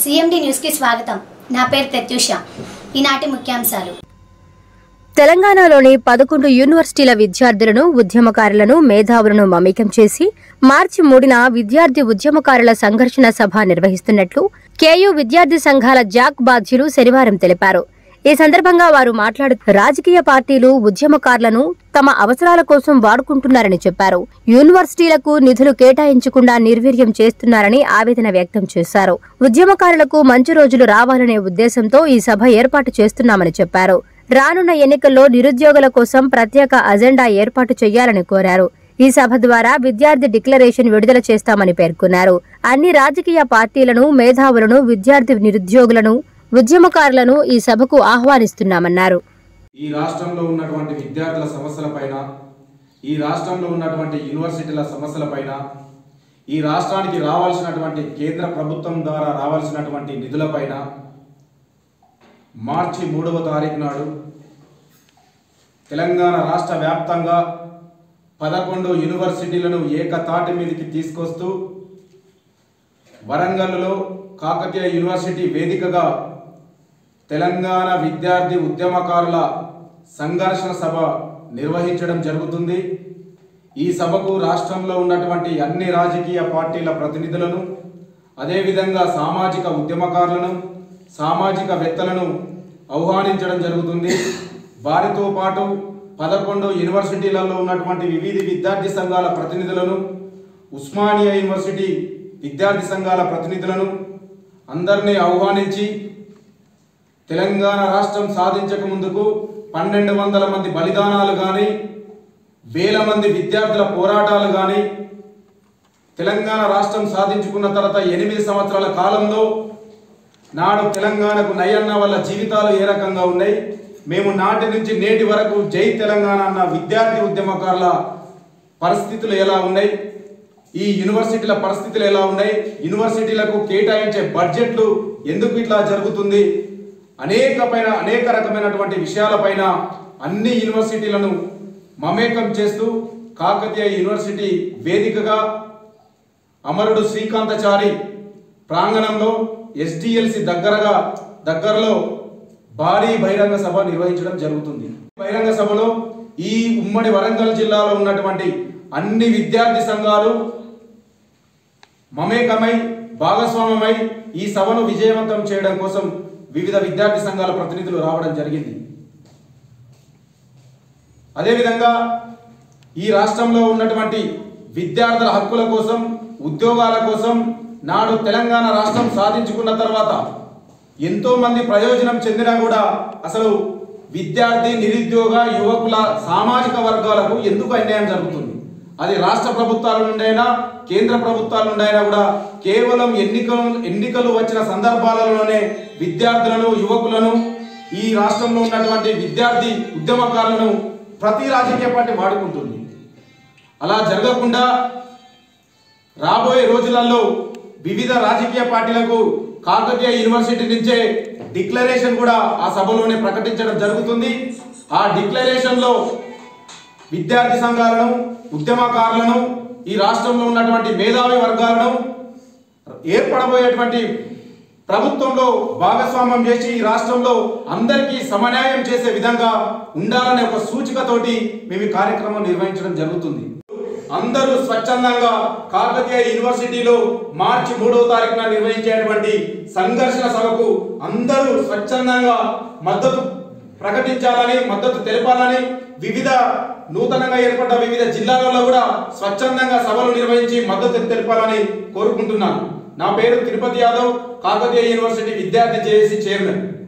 CMD న్యూస్కి స్వాగతం నా పేరు ప్రత్యూష ఈనాటి ముఖ్యాంశాలు తెలంగాణలోని పదకొండు యూనివర్సిటీల విద్యార్థులను ఉద్యమకారులను మేధావులను మమేకం చేసి మార్చి మూడున విద్యార్థి ఉద్యమకారుల సంఘర్షణ సభ నిర్వహిస్తున్నట్లు కేయూ విద్యార్థి సంఘాల జాక్ బాధ్యులు శనివారం తెలిపారు ఈ సందర్భంగా వారు మాట్లాడుతూ రాజకీయ పార్టీలు ఉద్యమకారులను తమ అవసరాల కోసం వాడుకుంటున్నారని చెప్పారు యూనివర్సిటీలకు నిధులు కేటాయించకుండా నిర్వీర్యం చేస్తున్నారని ఆవేదన వ్యక్తం చేశారు ఉద్యమకారులకు మంచి రోజులు రావాలనే ఉద్దేశంతో ఈ సభ ఏర్పాటు చేస్తున్నామని చెప్పారు రానున్న ఎన్నికల్లో నిరుద్యోగుల కోసం ప్రత్యేక అజెండా ఏర్పాటు చేయాలని కోరారు ఈ సభ ద్వారా విద్యార్థి డిక్లరేషన్ విడుదల చేస్తామని పేర్కొన్నారు అన్ని రాజకీయ పార్టీలను మేధావులను విద్యార్థి నిరుద్యోగులను ఉద్యమకారులను ఈ సభకు ఆహ్వానిస్తున్నామన్నారు ఈ రాష్ట్రంలో ఉన్నటువంటి విద్యార్థుల సమస్యలపైన ఈ రాష్ట్రంలో ఉన్నటువంటి యూనివర్సిటీల సమస్యలపైన ఈ రాష్ట్రానికి రావాల్సినటువంటి కేంద్ర ప్రభుత్వం ద్వారా రావాల్సినటువంటి నిధులపైన మార్చి మూడవ తారీఖు నాడు తెలంగాణ రాష్ట్ర వ్యాప్తంగా పదకొండు యూనివర్సిటీలను ఏకతాటి మీదకి తీసుకొస్తూ వరంగల్లో కాకతీయ యూనివర్సిటీ వేదికగా తెలంగాణ విద్యార్థి ఉద్యమకారుల సంఘర్షణ సభ నిర్వహించడం జరుగుతుంది ఈ సభకు రాష్ట్రంలో ఉన్నటువంటి అన్ని రాజకీయ పార్టీల ప్రతినిధులను అదేవిధంగా సామాజిక ఉద్యమకారులను సామాజిక వేత్తలను ఆహ్వానించడం జరుగుతుంది వారితో పాటు పదకొండు యూనివర్సిటీలలో ఉన్నటువంటి వివిధ విద్యార్థి సంఘాల ప్రతినిధులను ఉస్మానియా యూనివర్సిటీ విద్యార్థి సంఘాల ప్రతినిధులను అందరినీ ఆహ్వానించి తెలంగాణ రాష్ట్రం సాధించక ముందుకు పన్నెండు వందల మంది బలిదానాలు కానీ వేల మంది విద్యార్థుల పోరాటాలు కానీ తెలంగాణ రాష్ట్రం సాధించుకున్న తర్వాత ఎనిమిది సంవత్సరాల కాలంలో నాడు తెలంగాణకు నయన్న వల్ల జీవితాలు ఏ రకంగా ఉన్నాయి మేము నాటి నుంచి నేటి వరకు జై తెలంగాణ అన్న విద్యార్థి ఉద్యమకారుల పరిస్థితులు ఎలా ఉన్నాయి ఈ యూనివర్సిటీల పరిస్థితులు ఎలా ఉన్నాయి యూనివర్సిటీలకు కేటాయించే బడ్జెట్లు ఎందుకు ఇట్లా జరుగుతుంది అనేకమైన అనేక రకమైనటువంటి విషయాలపైన అన్ని యూనివర్సిటీలను మమేకం చేస్తూ కాకతీయ యూనివర్సిటీ వేదికగా అమరుడు శ్రీకాంతచారి ప్రాంగణంలో ఎస్డిఎల్సి దగ్గరగా దగ్గరలో భారీ బహిరంగ సభ నిర్వహించడం జరుగుతుంది బహిరంగ సభలో ఈ ఉమ్మడి వరంగల్ జిల్లాలో ఉన్నటువంటి అన్ని విద్యార్థి సంఘాలు మమేకమై భాగస్వామ్యమై ఈ సభను విజయవంతం చేయడం కోసం వివిధ విద్యార్థి సంఘాల ప్రతినిధులు రావడం జరిగింది అదేవిధంగా ఈ రాష్ట్రంలో ఉన్నటువంటి విద్యార్థుల హక్కుల కోసం ఉద్యోగాల కోసం నాడు తెలంగాణ రాష్ట్రం సాధించుకున్న తర్వాత ఎంతో మంది ప్రయోజనం చెందినా కూడా అసలు విద్యార్థి నిరుద్యోగ యువకుల సామాజిక వర్గాలకు ఎందుకు అన్యాయం జరుగుతుంది అది రాష్ట్ర ప్రభుత్వాల నుండైనా కేంద్ర ప్రభుత్వాల నుండైనా కూడా కేవలం ఎన్నికలు ఎన్నికలు వచ్చిన సందర్భాలలోనే విద్యార్థులను యువకులను ఈ రాష్ట్రంలో ఉన్నటువంటి విద్యార్థి ఉద్యమకారులను ప్రతి రాజకీయ పార్టీ వాడుకుంటుంది అలా జరగకుండా రాబోయే రోజులలో వివిధ రాజకీయ పార్టీలకు కాకతీయ యూనివర్సిటీ నుంచే డిక్లరేషన్ కూడా ఆ సభలోనే ప్రకటించడం జరుగుతుంది ఆ డిక్లరేషన్ లో విద్యార్థి సంఘాలను ఉద్యమకారులను ఈ రాష్ట్రంలో ఉన్నటువంటి మేధావి వర్గాలను ఏర్పడబోయేటువంటి ప్రభుత్వంలో భాగస్వామ్యం చేసి ఈ రాష్ట్రంలో అందరికీ సమన్యాయం చేసే విధంగా ఉండాలనే ఒక సూచికతోటి మేము ఈ కార్యక్రమం నిర్వహించడం జరుగుతుంది అందరూ స్వచ్ఛందంగా కాకతీయ యూనివర్సిటీలో మార్చి మూడవ తారీఖున నిర్వహించేటువంటి సంఘర్షణ సభకు అందరూ స్వచ్ఛందంగా మద్దతు ప్రకటించాలని మద్దతు తెలపాలని వివిధ నూతనంగా ఏర్పడ్డ వివిధ జిల్లాలలో కూడా స్వచ్ఛందంగా సభలు నిర్వహించి మద్దతు తెలపాలని కోరుకుంటున్నాను నా పేరు తిరుపతి యాదవ్ కాకతీయ యూనివర్సిటీ విద్యార్థి జేఏసీ చైర్మన్